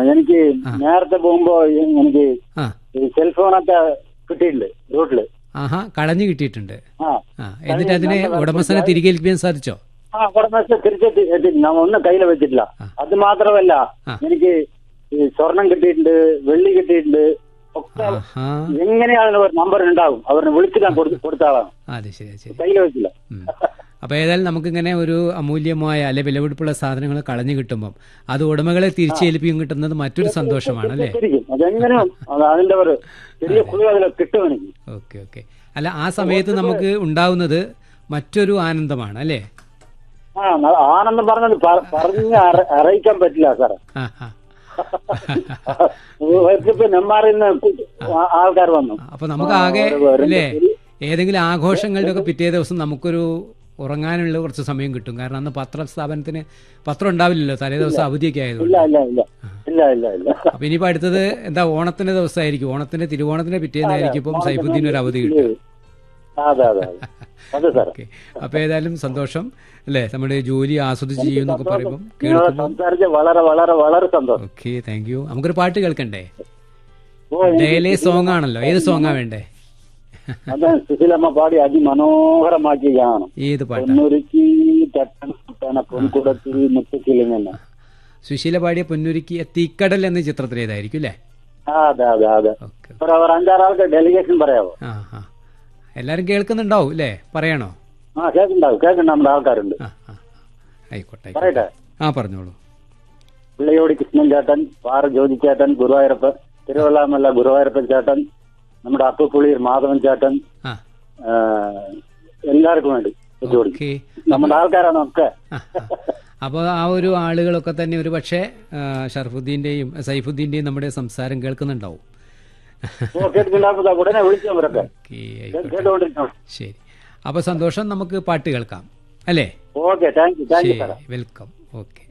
എനിക്ക് നേരത്തെ പോകുമ്പോ എനിക്ക് ആ ഈ സെൽഫോണൊക്കെ കിട്ടിയിട്ടുണ്ട് റൂട്ടില് ആഹാ കളഞ്ഞു കിട്ടിയിട്ടുണ്ട് ആ ആ എന്നിട്ട് അതിനെ ഉടമസ്ഥനെ തിരികെ ഏൽപ്പിക്കാൻ സാധിച്ചോ ആ ഉടമസ്ഥ തിരിച്ചെത്തി എത്തി നമ്മ ഒന്നും കയ്യിൽ വെച്ചിട്ടില്ല അത് മാത്രമല്ല ആ. എനിക്ക് ഈ സ്വർണം കിട്ടിയിട്ടുണ്ട് വെള്ളി കിട്ടിയിട്ടുണ്ട് ഒക്കെ ആഹാ എങ്ങനെയാണെന്ന് ഒരു നമ്പർ ഉണ്ടാവും അവരെ വിളിച്ച് ഞാൻ കൊടുത്ത കൊടുത്ത ആളാണ് അതെ ശരി അത് ശരി കയ്യിൽ വെച്ചില്ല ഉം. അപ്പൊ ഏതായാലും നമുക്കിങ്ങനെ ഒരു അമൂല്യമായ അല്ലെ വിലപിടിപ്പുള്ള സാധനങ്ങൾ കളഞ്ഞു കിട്ടുമ്പം അത് ഉടമകളെ തിരിച്ചേൽപ്പിക്കും കിട്ടുന്നത് മറ്റൊരു സന്തോഷമാണ് അല്ലേ ശരിക്കും അതെങ്ങനെയും അത് അതിന്റെ ഒരു ചെറിയ കുഴി അതിൽ കിട്ടും എനിക്ക് ഓക്കെ ഓക്കെ അല്ല ആ സമയത്ത് നമുക്ക് ഉണ്ടാവുന്നത് മറ്റൊരു ആനന്ദമാണ് അല്ലേ ആ ന- ആനന്ദം പറഞ്ഞത് പ- പറഞ്ഞ് അറി- അറിയിക്കാൻ പറ്റില്ല സാറേ ആ ആ ഇപ്പൊ നെന്മാറിൽ നിന്ന് ആ- ആൾക്കാർ വന്നു അപ്പൊ നമുക്ക് ആകെ അല്ലേ ഏതെങ്കിലും ആഘോഷങ്ങളുടെ ഒക്കെ പിറ്റേ ദിവസം നമുക്കൊരു ഉറങ്ങാനുള്ള കുറച്ച് സമയം കിട്ടും കാരണം അന്ന് പത്ര സ്ഥാപനത്തിന് പത്രം ഉണ്ടാവില്ലല്ലോ തലേ ദിവസം അവധിയൊക്കെ ആയതുകൊണ്ട് ഇല്ല ഇല്ല ഇല്ല ഇല്ല ഇല്ല ഇല്ല അപ്പൊ ഇനിയിപ്പോ അടുത്തത് എന്താ ഓണത്തിന്റെ ദിവസമായിരിക്കും ഓണത്തിന്റെ തിരുവോണത്തിന്റെ പിറ്റേന്നായിരിക്കും ഇപ്പം സൈഫുദ്ദീൻ ഒരു അവധി കിട്ടും അതെ അതെ അതെ അതെ സാറേ ഓക്കെ അപ്പൊ ഏതായാലും സന്തോഷം അല്ലേ നമ്മുടെ ജോലി ആസ്വദിച്ച് ചെയ്യുന്നൊക്കെ പറയുമ്പോൾ നിങ്ങളെ കേൾക്കുമ്പോൾ സംസാരിച്ച് വളരെ വളരെ വളരെ സന്തോഷം ഓക്കെ താങ്ക് യു നമുക്കൊരു പാട്ട് കേൾക്കണ്ടേ ഓ എനിക്ക് ഡേലേ സോങ് ആണല്ലോ ഏത് സോങ്ങാ വേണ്ടേ അത് സുശീലമ്മ പാടി അതിമനോഹരമാക്കി കാണണം ഏത് പാട്ടാ പൊന്നൊരുക്കി ചട്ടണ പൊൻകുടത്തിൽ മുത്തുക്കിളിങ്ങനെ സുശീല പാടിയ പൊന്നുരുക്കി തീക്കടൽ എന്ന ചിത്രത്തിൽ ഏതായിരിക്കും അല്ലേ ആ അതെ അതെ അതെ ഓക്കെ ഒരു അവർ അഞ്ചാറാൾക്ക് ഡെലിഗേഷൻ പറയാവോ ആ ആ എല്ലാരും കേൾക്കുന്നുണ്ടാവും അല്ലേ പറയണോ ആ കേൾക്കുണ്ടാവും കേൾക്കുന്നുണ്ട് നമ്മുടെ ആൾക്കാരുണ്ട് ആ ആ ആയിക്കോട്ടെ ആയിക്കോട്ടെ. പറയട്ടെ ആ പറഞ്ഞോളൂ പിള്ളയോടി കൃഷ്ണൻ ചേട്ടൻ പാറ ജ്യോതി ചേട്ടൻ ഗുരുവായൂരപ്പൻ തിരുവല്ലാമല്ല ഗുരുവായൂരപ്പൻ ചേട്ടൻ നമ്മുടെ അപ്പുപുളിയർ മാധവൻ ചേട്ടൻ ആ ആ, എല്ലാവർക്കും വേണ്ടി വെച്ചുകൊടുക്കും ഓക്കെ നമ്മുടെ ആൾക്കാരാണ് ഒക്കെ അപ്പോൾ ആ ഒരു ആളുകളൊക്കെ തന്നെ ഒരു പക്ഷേ ആ, ഷർഫുദ്ദീന്റെയും സൈഫുദ്ദീന്റെയും നമ്മുടെ സംസാരം കേൾക്കുന്നുണ്ടാവും ഓ കേട്ടിട്ടുണ്ടാകും ഉടനെ വിളിച്ചു അവരൊക്കെ ഓക്കെ ആയിക്കോട്ടെ കേട്ടുകൊണ്ടിരിക്കണം ശരി അപ്പോൾ സന്തോഷം നമുക്ക് പാട്ട് കേൾക്കാം അല്ലേ okay thank you thank you ശരി സാറേ വെൽക്കം ഓക്കെ